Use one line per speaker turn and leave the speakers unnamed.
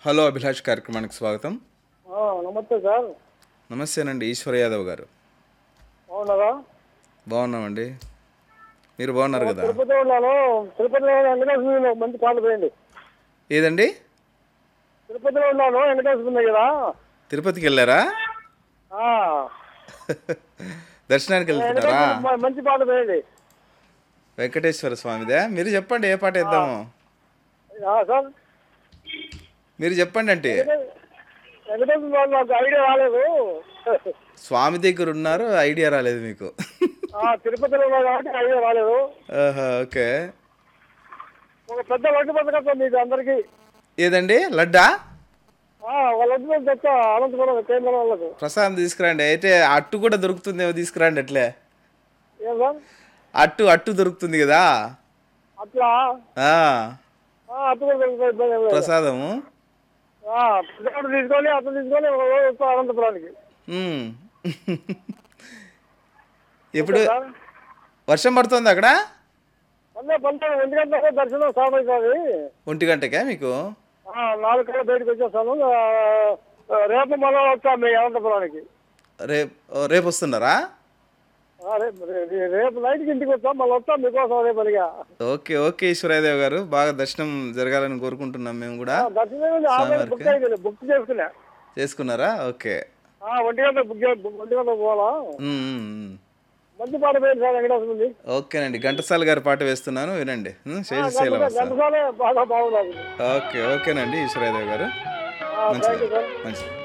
Hello Abhilash కార్యక్రమానికి స్వాగతం
ఆ, నమస్తే సార్
నమస్తేనండి ఈశ్వర్ యాదవ్ గారు
బాగున్నారా
బాగున్నామండి మీరు బాగున్నారు కదా
తిరుపతి ఉన్నాను తిరుపతిలో వెంకటేశ్వర ఒక మంచి పాట పోయింది
ఏదండి
తిరుపతిలో ఉన్నాను వెంకటేశ్వర ఉంది కదా
తిరుపతికి వెళ్ళారా
ఆ,
దర్శనానికి వెళ్తున్నారా
వెంకటేశ్వర మ- మంచి పాట పోయింది
వెంకటేశ్వర స్వామిదే మీరు చెప్పండి ఏ పాట వేద్దాము
ఆ, సార్
మీరు చెప్పండి అంటే
వెంకటేశ్వర స్వామి నాకు ఐడియా రాలేదు
స్వామి దగ్గర ఉన్నారు ఐడియా రాలేదు మీకు
ఆ, తిరుపతిలో ఉన్నా కాబట్టి ఐడియా రాలేదు
ఆహా, ఓకే
ఒక పెద్ద లడ్డు పథకం మీకు అందరికి
ఏదండి లడ్డా
ఒక లడ్డు మీద తెచ్చా అనంతపురం కేంద్రం వాళ్ళకు
ప్రసాదం తీసుకురండి అయితే అట్టు కూడా దొరుకుతుందేమో తీసుకురండి అట్లే
ఏం సార్
అట్టు అట్టు దొరుకుతుంది కదా
అట్లా
ఆ,
ఆ, అట్లా కూడా దొరుకుతాయి, ఇబ్బంది ఏం లేదు.
ప్రసాదము
ఆ, పిల్లవాడు తీసుకొని అతను తీసుకొని ఒక రోజు వస్తా అనంతపురానికి
మ్మ్. ఎప్పుడు
సార్
వర్షం పడుతుంది అక్కడ
పండే పంట ఒంటి గంటలకు దర్శనం స్టార్ట్ అవుతుంది
ఒంటి గంటకే మీకు
ఆ, నాలుగు కల్లా బయటకు వచ్చేస్తాను ఆ, ఆ, రేపు మళ్ళీ వస్తాం మీ అనంతపురానికి
రేపు రేపు వస్తున్నారా
ఆ, రేపు రే- రేపు నైట్కి ఇంటికి వస్తాం మళ్ళీ వస్తాం మీకోసం అదే పనిగా
ఓకే ఓకే ఈశ్వరదేవ్ గారు బాగా దర్శనం జరగాలని కోరుకుంటున్నాం మేము కూడా
ఆ, దర్శనం ఏంది? ఆల్రెడీ బుక్ అయింది బుక్ చేసుకున్నా
చేసుకున్నారా ఓకే
ఆ, ఒంటి గంట బుక్ చే- ఒంటి గంట పోవాలా
మ్మ్, మ్మ్, మ్మ్.
మంచి పాట పోయింది సార్ వెంకటేశ్వర ఉంది
ఓకేనండి ఘంటసాల గారి పాట వేస్తున్నాను వినండి మ్మ్, శేషశైల వస్తా
గంటసాలే బాగా బాగుంది
ఓకే ఓకేనండి ఈశ్వరదేవ్ గారు
థ్యాంక్ యూ
మంచిది
సార్
మంచిది